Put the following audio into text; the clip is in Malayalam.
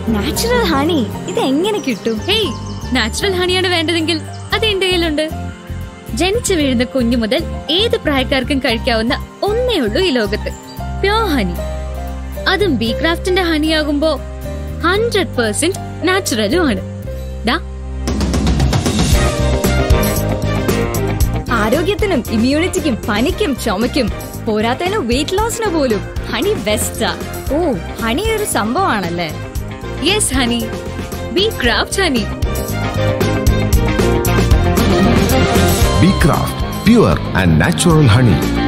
നാച്ചുറൽ ഹണി ഇത് എങ്ങനെ കിട്ടും ഹേയ് നാച്ചുറൽ ഹണിയാണ് വേണ്ടതെങ്കിൽ അത് എന്റെ കയ്യിലുണ്ട് ജനിച്ചു വീഴുന്ന കുഞ്ഞു മുതൽ ഏത് പ്രായക്കാർക്കും കഴിക്കാവുന്ന ഒന്നേ ഉള്ളൂ ഈ ലോകത്ത് പ്യോർ ഹണി അതും ബി ക്രാഫ്റ്റിന്റെ ഹണി ആകുമ്പോ ഹൺഡ്രഡ് പെർസെന്റ് നാച്ചുറലും ആണ് ദാ ആരോഗ്യത്തിനും ഇമ്മ്യൂണിറ്റിക്കും പനിക്കും ചുമയ്ക്കും പോരാത്തതിന് വെയിറ്റ് ലോസിന് പോലും ഹണി ബെസ്റ്റാ ഓ ഹണി ഒരു സംഭവമാണല്ലേ yes honey be craft honey Be Craft, pure and natural honey.